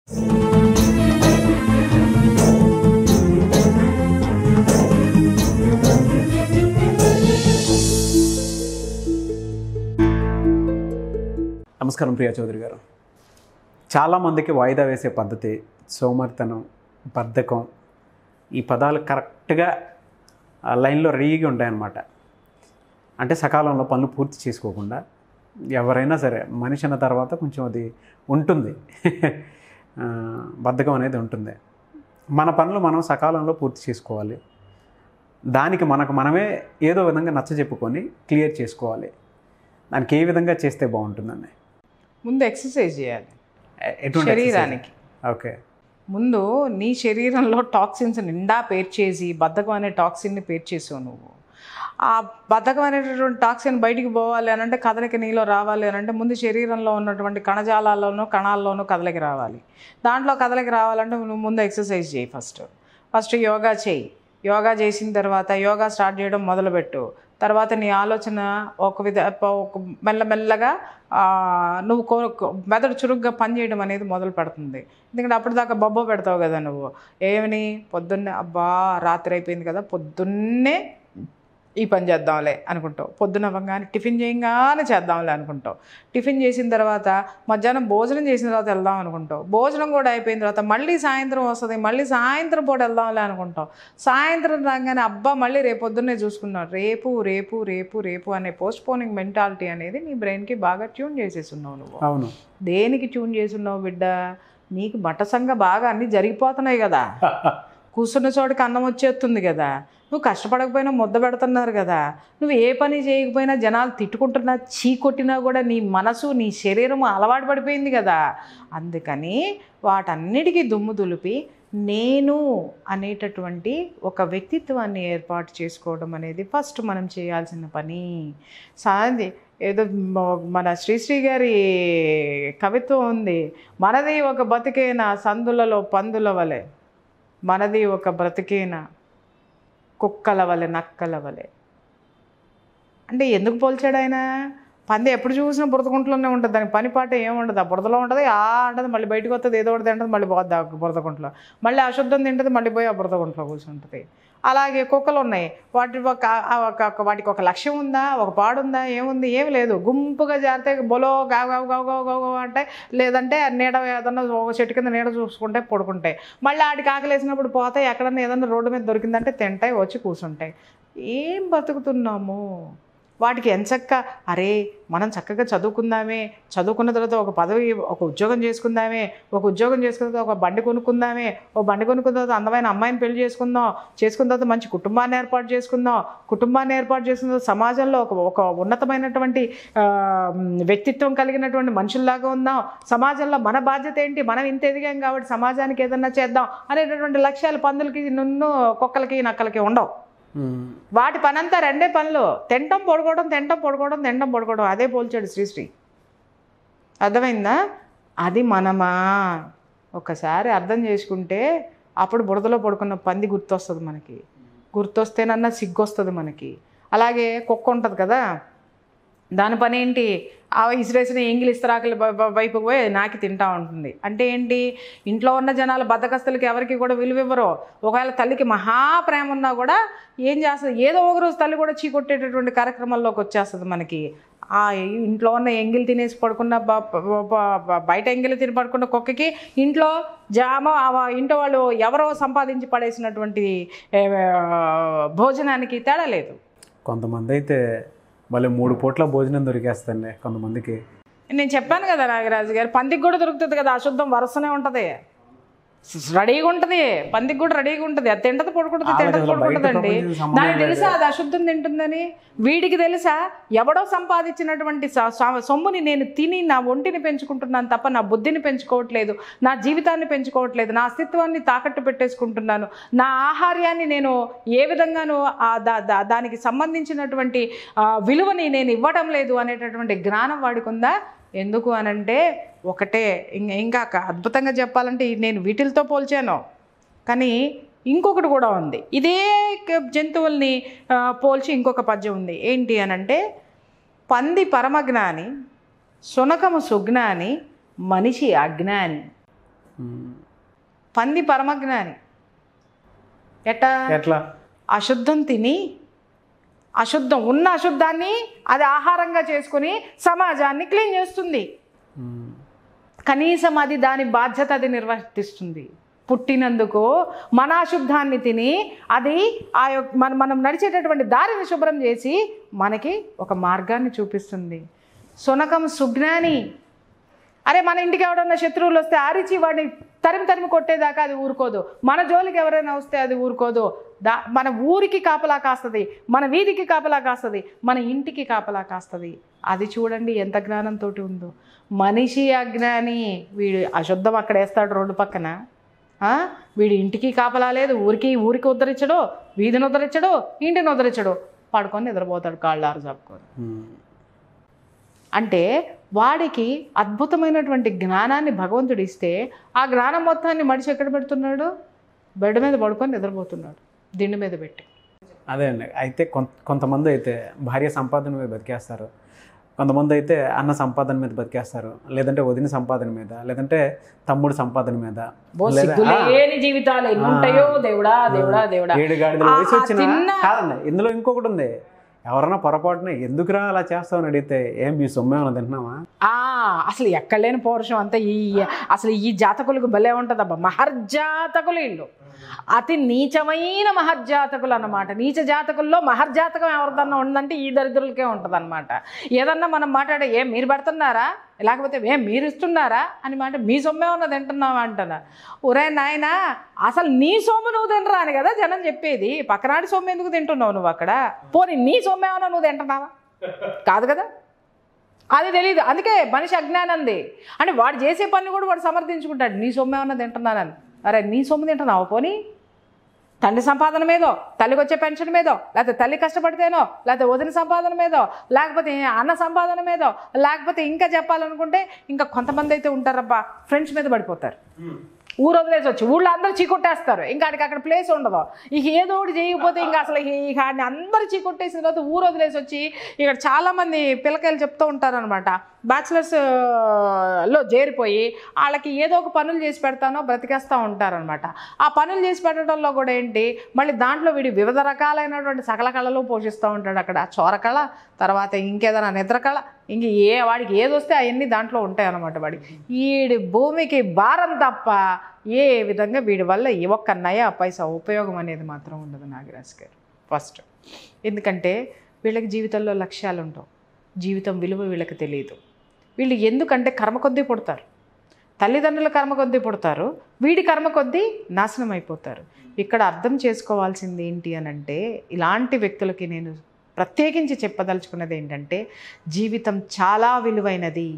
నమస్కారం ప్రియా చౌదరి గారు చాలామందికి వాయిదా వేసే పద్ధతి సోమర్తనం బద్ధకం ఈ పదాలు కరెక్ట్గా ఆ లైన్లో రెయ్యిగా ఉంటాయన్నమాట అంటే సకాలంలో పనులు పూర్తి చేసుకోకుండా ఎవరైనా సరే మనిషి అన్న తర్వాత కొంచెం అది ఉంటుంది ఆ, బద్ధకం అనేది ఉంటుంది మన పనులు మనం సకాలంలో పూర్తి చేసుకోవాలి దానికి మనకు మనమే ఏదో విధంగా నచ్చ చెప్పుకొని క్లియర్ చేసుకోవాలి దానికి ఏ విధంగా చేస్తే బాగుంటుందండి ముందు ఎక్సర్సైజ్ చేయాలి ఎ- ఎటువంటి exercise? శరీరానికి ఓకే ముందు నీ శరీరంలో టాక్సిన్స్ నిండా పేర్చేసి బద్ధకం అనే టాక్సిన్ని పేర్చేసావు నువ్వు ఆ బద్ధకం అనేటటువంటి టాక్సిన్ బయటికి పోవాలి అని అంటే కదలిక నీలో రావాలి అని అంటే ముందు శరీరంలో ఉన్నటువంటి కణజాలాల్లోనూ కణాల్లోనూ కదలిక రావాలి దాంట్లో కదలిక రావాలంటే నువ్వు ముందు ఎక్సర్సైజ్ చేయి ఫస్ట్ ఫస్ట్ యోగా చేయి యోగా చేసిన తర్వాత యోగా స్టార్ట్ చేయడం మొదలుపెట్టు తర్వాత నీ ఆలోచన ఒక విధ ఒక మెల్లమెల్లగా ఆ, నువ్వు కో- కో- మెదడు చురుగ్గా పనిచేయడం అనేది మొదలు పెడుతుంది ఎందుకంటే అప్పటిదాకా బొబ్బ పెడతావు కదా నువ్వు ఏమని పొద్దున్నే అబ్బా రాత్రి అయిపోయింది కదా పొద్దున్నే ఈ పని చేద్దాంలే అనుకుంటావు పొద్దున అవ్వగానే టిఫిన్ చేయంగానే చేద్దాంలే అనుకుంటావు టిఫిన్ చేసిన తర్వాత మధ్యాహ్నం భోజనం చేసిన తర్వాత వెళ్దాం అనుకుంటావు భోజనం కూడా అయిపోయిన తర్వాత మళ్ళీ సాయంత్రం వస్తుంది మళ్ళీ సాయంత్రం పూట వెళ్దాంలే అనుకుంటావు సాయంత్రం రాగానే అబ్బా మళ్ళీ రేపు పొద్దున్నే చూసుకున్నావు రేపు రేపు రేపు రేపు అనే పోస్ట్ పోనింగ్ మెంటాలిటీ అనేది నీ బ్రెయిన్కి బాగా ట్యూన్ చేసేసున్నావు నువ్వు అవును దేనికి ట్యూన్ చేసున్నావు బిడ్డ నీకు బట్టసంగా బాగా అన్నీ జరిగిపోతున్నాయి కదా కూర్చున్న చోటికి అన్నం వచ్చేస్తుంది కదా నువ్వు కష్టపడకపోయినా ముద్ద పెడుతున్నారు కదా నువ్వు ఏ పని చేయకపోయినా జనాలు తిట్టుకుంటున్నా చీ కొట్టినా కూడా నీ మనసు నీ శరీరం అలవాటు పడిపోయింది కదా అందుకని వాటన్నిటికీ దుమ్ము దులిపి నేను అనేటటువంటి ఒక వ్యక్తిత్వాన్ని ఏర్పాటు చేసుకోవడం అనేది ఫస్ట్ మనం చేయాల్సిన పని సాంది ఏదో మ- మన శ్రీశ్రీ గారి కవిత్వం ఉంది మనది ఒక బతికేన సందులలో పందుల వలె మనది ఒక బ్రతికేన కుక్కల వలె నక్కల వలె అంటే ఎందుకు పోల్చాడు ఆయన పంది ఎప్పుడు చూసినా బురదకుంటలోనే ఉంటుంది దాని పని పాట ఏముండదు ఆ బురదలో ఉంటుంది ఆ అంటది మళ్ళీ బయటకు వస్తుంది ఏదో ఒకటి తింటుంది మళ్ళీ పోద్ది ఆ బురదకుంటలో మళ్ళీ అశుద్ధం తింటుంది మళ్ళీ పోయి ఆ బురదకుంటలో కూర్చుంటుంది అలాగే కుక్కలు ఉన్నాయి వాటి ఒక ఆ ఒక- వాటికి ఒక లక్ష్యం ఉందా ఒక పాడుందా ఏముంది ఏమి లేదు గుంపుగా జారితే బొలో గావు గావు గావు గావు గావు గావు అంటే లేదంటే నీడ ఏదన్నా ఒక చెట్టు కింద నీడ చూసుకుంటే పడుకుంటాయి మళ్ళీ ఆడికి ఆకలేసినప్పుడు పోతాయి ఎక్కడన్నా ఏదన్నా రోడ్డు మీద దొరికిందంటే తింటాయి వచ్చి కూర్చుంటాయి ఏం బతుకుతున్నాము వాటికి ఎంచక్క అరే మనం చక్కగా చదువుకుందామే చదువుకున్న తర్వాత ఒక పదవి ఒక ఉద్యోగం చేసుకుందామే ఒక ఉద్యోగం చేసుకున్న తర్వాత ఒక బండి కొనుక్కుందామే ఓ బండి కొనుక్కున్న తర్వాత అందమైన అమ్మాయిని పెళ్లి చేసుకుందాం చేసుకున్న తర్వాత మంచి కుటుంబాన్ని ఏర్పాటు చేసుకుందాం కుటుంబాన్ని ఏర్పాటు చేసుకున్న తర్వాత సమాజంలో ఒక ఒక ఉన్నతమైనటువంటి ఆ, వ్యక్తిత్వం కలిగినటువంటి మనుషుల్లాగా ఉందాం సమాజంలో మన బాధ్యత ఏంటి మనం ఇంత ఎదిగాం కాబట్టి సమాజానికి ఏదన్నా చేద్దాం అనేటటువంటి లక్ష్యాలు పందులకి నున్ను కుక్కలకి నక్కలకి ఉండవు మ్మ్. వాటి పనంతా రెండే పనులు తింటం పడుకోవడం తింటం పడుకోవడం తింటం పడుకోవడం అదే పోల్చాడు శ్రీశ్రీ అర్థమైందా అది మనమా ఒకసారి అర్థం చేసుకుంటే అప్పుడు బురదలో పడుకున్న పంది గుర్తొస్తుంది మనకి గుర్తొస్తేనన్నా సిగ్గు వస్తుంది మనకి అలాగే కుక్క ఉంటుంది కదా దాని పని ఏంటి ఆ ఇసిరేసిన ఎంగిలి ఇస్తరాకుల బ- బ- వైపుకు పోయి నాకి తింటా ఉంటుంది అంటే ఏంటి ఇంట్లో ఉన్న జనాలు బద్దకస్తులకి ఎవరికి కూడా విలువ ఇవ్వరు ఒకవేళ తల్లికి మహా ప్రేమ ఉన్నా కూడా ఏం చేస్తుంది ఏదో ఒక రోజు తల్లి కూడా చీకొట్టేటటువంటి కార్యక్రమాల్లోకి వచ్చేస్తుంది మనకి ఆ ఇంట్లో ఉన్న ఎంగిలి తినేసి పడుకున్న బ- బ- బ- బ- బయట ఎంగిలి తిని పడుకున్న కుక్కకి ఇంట్లో జామ ఆ ఇంట్లో వాళ్ళు ఎవరో సంపాదించి పడేసినటువంటి ఏ, భోజనానికి తేడా లేదు కొంతమంది అయితే మళ్ళీ మూడు పూట్ల భోజనం దొరికేస్తాండి కొంతమందికి నేను చెప్పాను కదా నాగరాజు గారు పందికి కూడా దొరుకుతుంది కదా అశుద్ధం వరుసనే ఉంటుంది రెడీగా ఉంటుంది పందికి కూడా రెడీగా ఉంటుంది అది తింటది పడుకుంటుంది వాళ్ళకి తింటది అసలు బయట పడుకుంటుందండి ప్రపంచం సంబంధం దానికి లేదు. తెలుసా అది అశుద్ధం తింటుందని వీడికి తెలుసా ఎవడో సంపాదించినటువంటి స- స- సొమ్ముని నేను తిని నా ఒంటిని పెంచుకుంటున్నాను తప్ప నా బుద్ధిని పెంచుకోవట్లేదు నా జీవితాన్ని పెంచుకోవట్లేదు నా అస్తిత్వాన్ని తాకట్టు పెట్టేసుకుంటున్నాను నా ఆహార్యాన్ని నేను ఏ విధంగానూ ఆ దా- దా- దానికి సంబంధించినటువంటి ఆ, విలువని నేను ఇవ్వడం లేదు అనేటటువంటి జ్ఞానం వాడికి ఉందా ఎందుకు అనంటే ఒకటే ఇం- ఇంకా క- అద్భుతంగా చెప్పాలంటే ఇది నేను వీటితో పోల్చాను కానీ ఇంకొకటి కూడా ఉంది ఇదే క- జంతువుల్ని ఆ, పోల్చి ఇంకొక పద్యం ఉంది ఏంటి అనంటే పంది పరమజ్ఞాని సునకము సుజ్ఞాని మనిషి అజ్ఞాని మ్మ్. పంది పరమజ్ఞాని ఎట్టా ఎట్లా అశుద్ధం తిని అశుద్ధం ఉన్న అశుద్ధాన్ని అది ఆహారంగా చేసుకుని సమాజాన్ని క్లీన్ చేస్తుంది మ్మ్. కనీసం అది దాని బాధ్యత అది నిర్వర్తిస్తుంది పుట్టినందుకు మన అశుద్ధాన్ని తిని అది ఆ యొక్క మన మనం నడిచేటటువంటి దారిని శుభ్రం చేసి మనకి ఒక మార్గాన్ని చూపిస్తుంది సునకం సుజ్ఞాని అరే మన ఇంటికి ఎవడన్నా శత్రువులు వస్తే ఆరిచి వాడిని తరిమి తరిమి కొట్టేదాకా అది ఊరుకోదు మన జోలికి ఎవరైనా వస్తే అది ఊరుకోదు దా మన ఊరికి కాపలా కాస్తుంది మన వీధికి కాపలా కాస్తుంది మన ఇంటికి కాపలా కాస్తుంది అది చూడండి ఎంత జ్ఞానంతో ఉందో మనిషి అజ్ఞాని వీడు అశుద్ధం అక్కడ వేస్తాడు రోడ్డు పక్కన ఆ? వీడి ఇంటికి కాపలా లేదు ఊరికి ఊరికి ఉద్ధరించడు వీధిని ఉద్ధరించడు ఇంటిని ఉద్ధరించడు పడుకొని నిద్రపోతాడు కాళ్ళారు చాపుకొని మ్మ్. అంటే వాడికి అద్భుతమైనటువంటి జ్ఞానాన్ని భగవంతుడు ఇస్తే ఆ జ్ఞానం మొత్తాన్ని మడిచి ఎక్కడ పెడుతున్నాడు బెడ్ మీద పడుకొని నిద్రపోతున్నాడు దిండు మీద పెట్టి అదే అండి అయితే కొంత కొంతమంది అయితే భార్య సంపాదన మీద బతికేస్తారు కొంతమంది అయితే అన్న సంపాదన మీద బతికేస్తారు లేదంటే వదిన సంపాదన మీద లేదంటే తమ్ముడు సంపాదన మీద బో లేదా- సిగ్గులేని జీవితాలు ఎన్ని ఉంటాయో దేవుడా దేవుడా దేవుడా ఏడు గాడిదల ఆ- వయసు ఆ వచ్చిన తిన్న- కాదండి ఇందులో ఇంకొకటి ఉంది ఎవరన్నా పొరపాటున ఎందుకురా అలా చేస్తామని అడిగితే ఏం మీ సొమ్మేమన్నా తింటున్నావా ఆ అసలు ఎక్కడలేని పౌరుషం అంతా ఈ అసలు ఈ జాతకులకు భలే ఉంటుందబ్బా మహర్జాతకులు వీళ్ళు అతి నీచమైన మహర్జాతకులు అన్నమాట నీచ జాతకుల్లో మహర్జాతకం ఎవరిదన్నా ఉందంటే ఈ దరిద్రులకే ఉంటుంది అనమాట ఏదన్నా మనం మాట్లాడే ఏం మీరు పెడుతున్నారా లేకపోతే ఏం మీరు ఇస్తున్నారా అని మాట మీ సొమ్మే ఉన్నది తింటున్నావా అంటున్నా ఒరే నాయనా అసలు నీ సొమ్ము నువ్వు తినరా అని కదా జనం చెప్పేది పక్కనాడి సొమ్ము ఎందుకు తింటున్నావు నువ్వు అక్కడ పోనీ నీ సొమ్ము ఏమన్నా నువ్వు తింటున్నావా కాదు కదా అది తెలియదు అందుకే మనిషి అజ్ఞానంది అంటే వాడు చేసే పని కూడా వాడు సమర్థించుకుంటాడు నీ సొమ్ము ఏమన్నా తింటున్నానని అరే నీ సొమ్ము తింటున్నావు పోనీ తండ్రి సంపాదన మీదో తల్లికి వచ్చే పెన్షన్ మీదో లేకపోతే తల్లి కష్టపడితేనో లేకపోతే వదిన సంపాదన మీదో లేకపోతే అన్న సంపాదన మీదో లేకపోతే ఇంకా చెప్పాలనుకుంటే ఇంకా కొంతమంది అయితే ఉంటారబ్బా ఫ్రెండ్స్ మీద పడిపోతారు ఊరు వదిలేసి వచ్చి ఊళ్ళో అందరూ చీకొట్టేస్తారు ఇంకా ఆడికి అక్కడ ప్లేస్ ఉండదు ఇక ఏదో ఒకటి చేయకపోతే ఇంకా అసలు ఇక ఇక ఆడిని అందరూ చీకొట్టేసిన తర్వాత ఊరు వదిలేసి వచ్చి ఇక్కడ చాలామంది పిల్లకాయలు చెప్తూ ఉంటారనమాట బ్యాచిలర్స్ లో చేరిపోయి వాళ్ళకి ఏదో ఒక పనులు చేసి పెడతానో బ్రతికేస్తూ ఉంటారనమాట ఆ పనులు చేసి పెట్టడంలో కూడా ఏంటి మళ్ళీ దాంట్లో వీడి వివిధ రకాలైనటువంటి సకల కళలు పోషిస్తూ ఉంటాడు అక్కడ చోర కళ తర్వాత ఇంకేదైనా నిద్ర కళ ఇంక ఏ వాడికి ఏది వస్తే అవన్నీ దాంట్లో ఉంటాయి అన్నమాట వాడికి వీడి భూమికి భారం తప్ప ఏ విధంగా వీడి వల్ల ఈ ఒక్క నయా పైసా ఉపయోగం అనేది మాత్రం ఉండదు నాగరాజ్ గారు ఫస్ట్ ఎందుకంటే వీళ్ళకి జీవితంలో లక్ష్యాలు ఉండవు జీవితం విలువ వీళ్ళకి తెలియదు వీళ్ళు ఎందుకంటే కర్మ కొద్దీ పుడతారు తల్లిదండ్రుల కర్మ కొద్దీ పుడతారు వీడి కర్మ కొద్దీ నాశనం అయిపోతారు ఇక్కడ అర్థం చేసుకోవాల్సింది ఏంటి అని అంటే ఇలాంటి వ్యక్తులకి నేను ప్రత్యేకించి చెప్పదలుచుకున్నది ఏంటంటే జీవితం చాలా విలువైనది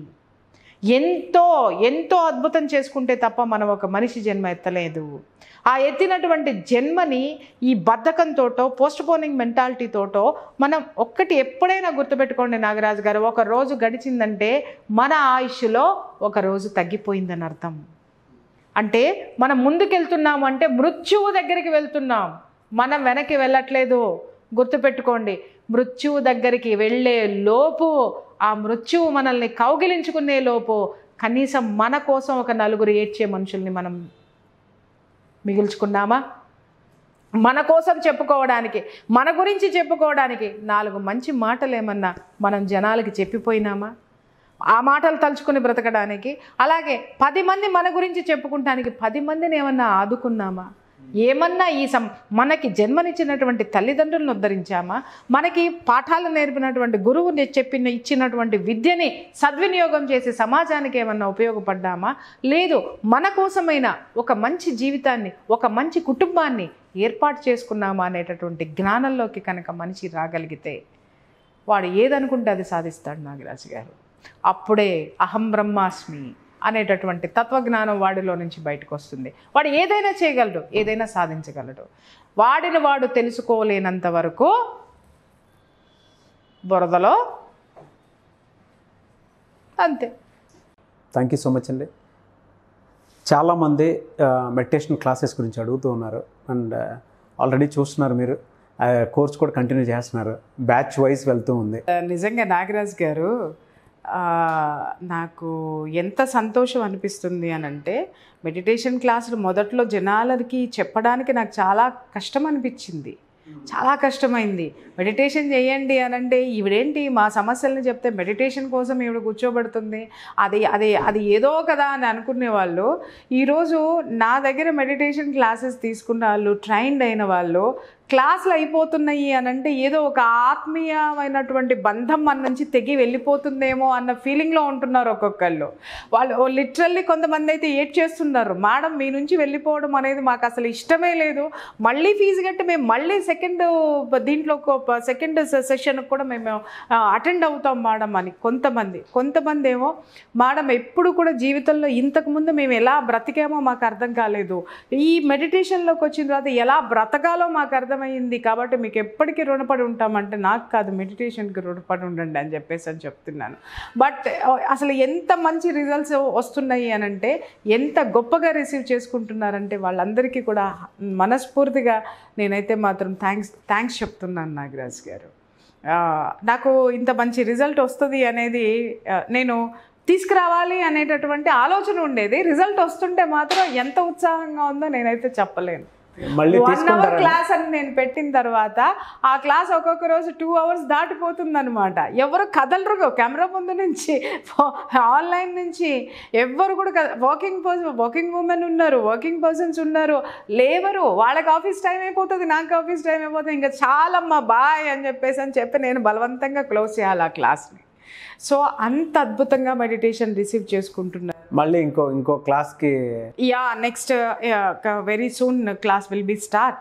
ఎంతో ఎంతో అద్భుతం చేసుకుంటే తప్ప మనం ఒక మనిషి జన్మ ఎత్తలేదు ఆ ఎత్తినటువంటి జన్మని ఈ బద్ధకంతోటో పోస్ట్ పోనింగ్ మెంటాలిటీతోటో మనం ఒక్కటి ఎప్పుడైనా గుర్తుపెట్టుకోండి నాగరాజు గారు ఒక రోజు గడిచిందంటే మన ఆయుష్లో ఒక రోజు తగ్గిపోయిందని అర్థం అంటే మనం ముందుకెళ్తున్నాం అంటే మృత్యువు దగ్గరికి వెళ్తున్నాం మనం వెనక్కి వెళ్ళట్లేదు గుర్తుపెట్టుకోండి మృత్యువు దగ్గరికి వెళ్ళే లోపు ఆ మృత్యువు మనల్ని కౌగిలించుకునే లోపు కనీసం మన కోసం ఒక నలుగురు ఏడ్చే మనుషుల్ని మనం మిగుల్చుకున్నామా మన కోసం చెప్పుకోవడానికి మన గురించి చెప్పుకోవడానికి నాలుగు మంచి మాటలు ఏమన్నా మనం జనాలకి చెప్పిపోయినామా ఆ మాటలు తలుచుకుని బ్రతకడానికి అలాగే పది మంది మన గురించి చెప్పుకుంటానికి పది మందిని ఏమన్నా ఆదుకున్నామా ఏమన్నా ఈ సం మనకి జన్మనిచ్చినటువంటి తల్లిదండ్రులను ఉద్ధరించామా మనకి పాఠాలు నేర్పినటువంటి గురువుని చెప్పిన ఇచ్చినటువంటి విద్యని సద్వినియోగం చేసి సమాజానికి ఏమన్నా ఉపయోగపడ్డామా లేదు మన కోసమైన ఒక మంచి జీవితాన్ని ఒక మంచి కుటుంబాన్ని ఏర్పాటు చేసుకున్నామా అనేటటువంటి జ్ఞానంలోకి కనుక మనిషి రాగలిగితే వాడు ఏదనుకుంటే అది సాధిస్తాడు నాగరాజు గారు అప్పుడే అహం బ్రహ్మాస్మి అనేటటువంటి తత్వజ్ఞానం వాడిలో నుంచి బయటకు వస్తుంది వాడు ఏదైనా చేయగలడు ఏదైనా సాధించగలడు వాడిని వాడు తెలుసుకోలేనంత వరకు బురదలో అంతే థ్యాంక్ యూ సో మచ్ అండి చాలామంది మెడిటేషన్ క్లాసెస్ గురించి అడుగుతూ ఉన్నారు అండ్ ఆల్రెడీ చూస్తున్నారు మీరు కోర్స్ కూడా కంటిన్యూ చేస్తున్నారు బ్యాచ్ వైజ్ వెళ్తూ ఉంది నిజంగా నాగరాజ్ గారు ఆ, నాకు ఎంత సంతోషం అనిపిస్తుంది అని అంటే మెడిటేషన్ క్లాసులు మొదట్లో జనాలకి చెప్పడానికి నాకు చాలా కష్టం అనిపించింది చాలా కష్టమైంది మెడిటేషన్ చేయండి అని అంటే ఈవిడేంటి మా సమస్యల్ని చెప్తే మెడిటేషన్ కోసం ఈవిడ కూర్చోబెడుతుంది అది అది అది ఏదో కదా అని అనుకునే వాళ్ళు ఈరోజు నా దగ్గర మెడిటేషన్ క్లాసెస్ తీసుకున్న వాళ్ళు ట్రైన్డ్ అయిన వాళ్ళు క్లాసులు అయిపోతున్నాయి అని అంటే ఏదో ఒక ఆత్మీయమైనటువంటి బంధం మన నుంచి తెగి వెళ్ళిపోతుందేమో అన్న ఫీలింగ్లో ఉంటున్నారు ఒక్కొక్కళ్ళు వాళ్ళు లిటరల్లీ కొంతమంది అయితే ఏడ్ చేస్తున్నారు మేడం మీ నుంచి వెళ్ళిపోవడం అనేది మాకు అసలు ఇష్టమే లేదు మళ్ళీ ఫీజు కట్టి మేము మళ్ళీ సెకండ్ దీంట్లో సెకండ్ సెషన్ కూడా మేము అటెండ్ అవుతాం మేడం అని కొంతమంది కొంతమంది ఏమో మేడం ఎప్పుడు కూడా జీవితంలో ఇంతకుముందు మేము ఎలా బ్రతికామో మాకు అర్థం కాలేదు ఈ మెడిటేషన్లోకి వచ్చిన తర్వాత ఎలా బ్రతకాలో మాకు అర్థమైంది కాబట్టి మీకు ఎప్పటికీ రుణపడి ఉంటామంటే నాకు కాదు మెడిటేషన్కి రుణపడి ఉండండి అని చెప్పేసి అని చెప్తున్నాను బట్ అసలు ఎంత మంచి రిజల్ట్స్ వస్తున్నాయి అని అంటే ఎంత గొప్పగా రిసీవ్ చేసుకుంటున్నారంటే వాళ్ళందరికీ కూడా మనస్ఫూర్తిగా నేనైతే మాత్రం థ్యాంక్స్ థ్యాంక్స్ చెప్తున్నాను నాగరాజ్ గారు ఆ, నాకు ఇంత మంచి రిజల్ట్ వస్తుంది అనేది ఆ, నేను తీసుకురావాలి అనేటటువంటి ఆలోచన ఉండేది రిజల్ట్ వస్తుంటే మాత్రం ఎంత ఉత్సాహంగా ఉందో నేనైతే చెప్పలేను మళ్ళీ వన్ అవర్ తీసుకుంటారా క్లాస్ అని నేను పెట్టిన తర్వాత ఆ క్లాస్ ఒక్కొక్క రోజు టూ అవర్స్ దాటిపోతుంది అనమాట ఎవరు కదలరు కెమెరా ముందు నుంచి ఆన్లైన్ నుంచి ఎవ్వరు కూడా వర్కింగ్ పర్సన్ వర్కింగ్ ఉమెన్ ఉన్నారు వర్కింగ్ పర్సన్స్ ఉన్నారు లేవరు వాళ్ళకి ఆఫీస్ టైం అయిపోతుంది నాకు ఆఫీస్ టైం అయిపోతుంది ఇంకా చాలమ్మా బాయ్ అని చెప్పేసి అని చెప్పి నేను బలవంతంగా క్లోజ్ చేయాలి ఆ క్లాస్ని సో అంత అద్భుతంగా మెడిటేషన్ రిసీవ్ చేసుకుంటున్నారు మళ్ళీ ఇంకో ఇంకో క్లాస్కి yeah next very soon class will be start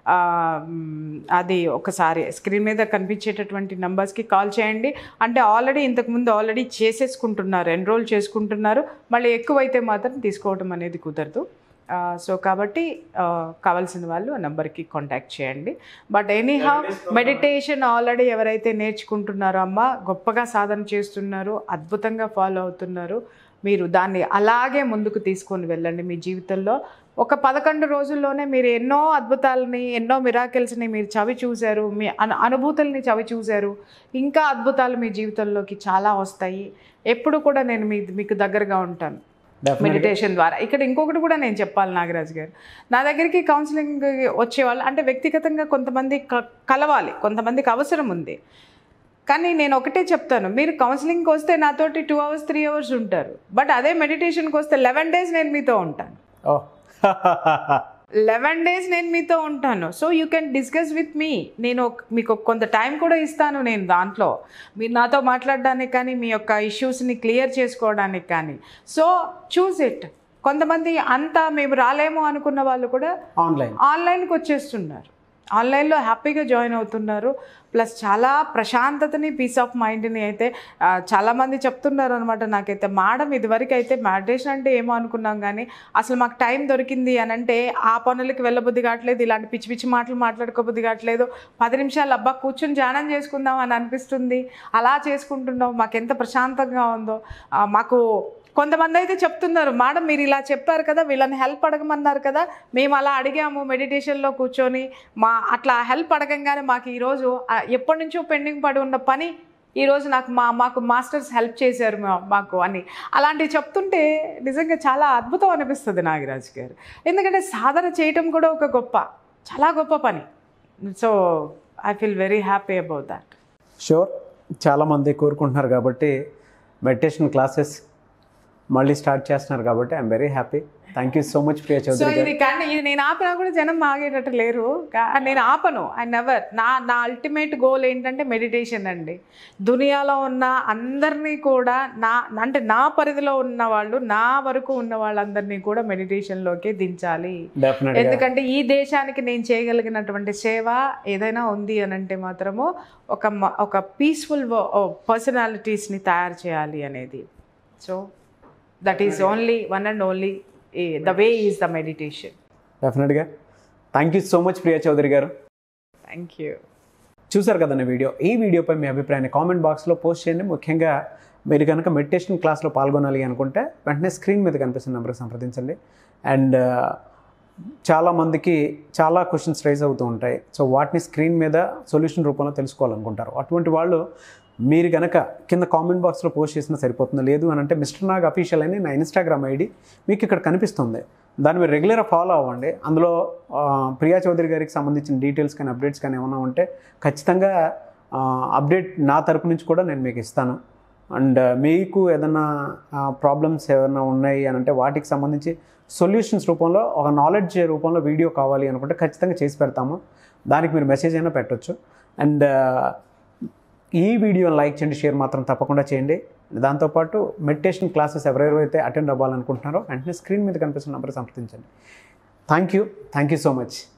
అది ఒకసారి స్క్రీన్ మీద కనిపించేటటువంటి నెంబర్స్కి కాల్ చేయండి అంటే ఆల్రెడీ ఇంతకుముందు ఆల్రెడీ చేసేసుకుంటున్నారు ఎన్రోల్ చేసుకుంటున్నారు మళ్ళీ ఎక్కువైతే మాత్రం తీసుకోవడం అనేది కుదరదు సో కాబట్టి ఆ, కావాల్సిన వాళ్ళు ఆ నెంబర్కి కాంటాక్ట్ చేయండి but anyhow meditation already ఎవరైతే నేర్చుకుంటున్నారో అమ్మ గొప్పగా సాధన చేస్తున్నారు అద్భుతంగా ఫాలో అవుతున్నారు మీరు దాన్ని అలాగే ముందుకు తీసుకొని వెళ్ళండి మీ జీవితంలో ఒక పదకొండు రోజుల్లోనే మీరు ఎన్నో అద్భుతాలని ఎన్నో మిరాకిల్స్ని మీరు చవి చూశారు మీ అను అనుభూతుల్ని చవి చూశారు ఇంకా అద్భుతాలు మీ జీవితంలోకి చాలా వస్తాయి ఎప్పుడు కూడా నేను మీ మీకు దగ్గరగా ఉంటాను మెడిటేషన్ ద్వారా ఇక్కడ ఇంకొకటి కూడా నేను చెప్పాలి నాగరాజ్ గారు నా దగ్గరికి కౌన్సిలింగ్ వచ్చేవాళ్ళు అంటే వ్యక్తిగతంగా కొంతమంది క- కలవాలి కొంతమందికి అవసరం ఉంది కానీ నేను ఒకటే చెప్తాను మీరు కౌన్సిలింగ్కి వస్తే నాతోటి టూ అవర్స్ త్రీ అవర్స్ ఉంటారు బట్ అదే మెడిటేషన్కి వస్తే లెవెన్ డేస్ నేను మీతో ఉంటాను ఓ లెవెన్ డేస్ నేను మీతో ఉంటాను so you can discuss with me నేను ఒక- మీకు ఒక కొంత టైం కూడా ఇస్తాను నేను దాంట్లో మీరు నాతో మాట్లాడడానికి కానీ మీ యొక్క ఇష్యూస్ని క్లియర్ చేసుకోవడానికి కానీ సో చూస్ ఇట్ కొంతమంది అంతా మేము రాలేము అనుకున్న వాళ్ళు కూడా ఆన్లైన్ ఆన్లైన్కి వచ్చేస్తున్నారు ఆన్లైన్లో హ్యాపీగా జాయిన్ అవుతున్నారు ప్లస్ చాలా ప్రశాంతతని పీస్ ఆఫ్ మైండ్ని అయితే ఆ, చాలామంది చెప్తున్నారు అనమాట నాకైతే మేడం ఇదివరకు అయితే మెడిటేషన్ అంటే ఏమో అనుకున్నాం కానీ అసలు మాకు టైం దొరికింది అని అంటే ఆ పనులకి వెళ్ళబుద్ధి కావట్లేదు ఇలాంటి పిచ్చి పిచ్చి మాటలు మాట్లాడుకోబుద్ధి కావట్లేదు పది నిమిషాలు అబ్బా కూర్చొని ధ్యానం చేసుకుందాం అని అనిపిస్తుంది అలా చేసుకుంటున్నాం మాకు ఎంత ప్రశాంతంగా ఉందో ఆ, మాకు కొంతమంది అయితే చెప్తున్నారు మేడం మీరు ఇలా చెప్పారు కదా వీళ్ళని హెల్ప్ అడగమన్నారు కదా మేము అలా అడిగాము మెడిటేషన్లో కూర్చొని మా అట్లా హెల్ప్ అడగంగానే మాకు ఈరోజు ఆ, ఎప్పటి నుంచో పెండింగ్ పడి ఉన్న పని ఈరోజు నాకు మా మాకు మాస్టర్స్ హెల్ప్ చేశారు మా- మాకు అని అలాంటివి చెప్తుంటే నిజంగా చాలా అద్భుతం అనిపిస్తుంది నాగరాజ్ గారు ఎందుకంటే సాధన చేయటం కూడా ఒక గొప్ప చాలా గొప్ప పని so I feel very happy about that sure చాలామంది కోరుకుంటున్నారు కాబట్టి మెడిటేషన్ క్లాసెస్ మళ్ళీ స్టార్ట్ చేస్తున్నారు కాబట్టి I'm very happy thank you so much Priya so Chaudhary garu ఇది కానీ ఇది నేను ఆపినా కూడా జనం ఆగేటట్టు లేరు కా- నేను ఆపను ఐ నెవర్ నా నా అల్టిమేట్ గోల్ ఏంటంటే మెడిటేషన్ అండి దునియాలో ఉన్న అందరినీ కూడా నా అంటే నా పరిధిలో ఉన్న వాళ్ళు నా వరకు ఉన్న వాళ్ళందరినీ కూడా మెడిటేషన్లోకి దించాలి డెఫినెట్గా ఎందుకంటే ఈ దేశానికి నేను చేయగలిగినటువంటి సేవ ఏదైనా ఉంది అని అంటే మాత్రము ఒక మ- ఒక పీస్ఫుల్ పర్సనాలిటీస్ని తయారు చేయాలి అనేది so that is only one and only the way is the meditation డెఫినెట్గా thank you so much Priya Chaudhary garu thank you చూసారు కదండి వీడియో ఈ వీడియోపై మీ అభిప్రాయాన్ని కామెంట్ బాక్స్లో పోస్ట్ చేయండి ముఖ్యంగా మీరు కనుక మెడిటేషన్ క్లాస్లో పాల్గొనాలి అనుకుంటే వెంటనే స్క్రీన్ మీద కనిపిస్తున్న నెంబర్కి సంప్రదించండి అండ్ చాలామందికి చాలా క్వశ్చన్స్ రైజ్ అవుతూ ఉంటాయి సో వాటిని స్క్రీన్ మీద సొల్యూషన్ రూపంలో తెలుసుకోవాలనుకుంటారు అటువంటి వాళ్ళు మీరు కనుక కింద కామెంట్ బాక్స్లో పోస్ట్ చేసినా సరిపోతుంది లేదు అని అంటే మిస్టర్ నాగ్ అఫీషియల్ అని నా ఇన్స్టాగ్రామ్ ఐడి మీకు ఇక్కడ కనిపిస్తుంది దాన్ని మీరు రెగ్యులర్గా ఫాలో అవ్వండి అందులో ఆ, ప్రియా చౌదరి గారికి సంబంధించిన డీటెయిల్స్ కానీ అప్డేట్స్ కానీ ఏమైనా ఉంటే ఖచ్చితంగా ఆ, అప్డేట్ నా తరపు నుంచి కూడా నేను మీకు ఇస్తాను అండ్ మీకు ఏదైనా ప్రాబ్లమ్స్ ఏదైనా ఉన్నాయి అని అంటే వాటికి సంబంధించి సొల్యూషన్స్ రూపంలో ఒక నాలెడ్జ్ రూపంలో వీడియో కావాలి అనుకుంటే ఖచ్చితంగా చేసి పెడతాము దానికి మీరు మెసేజ్ అయినా పెట్టొచ్చు అండ్ ఈ వీడియోని లైక్ చేయండి షేర్ మాత్రం తప్పకుండా చేయండి దాంతోపాటు మెడిటేషన్ క్లాసెస్ ఎవరెవరైతే అటెండ్ అవ్వాలనుకుంటున్నారో వెంటనే స్క్రీన్ మీద కనిపిస్తున్న నెంబర్ సంప్రదించండి thank you thank you so much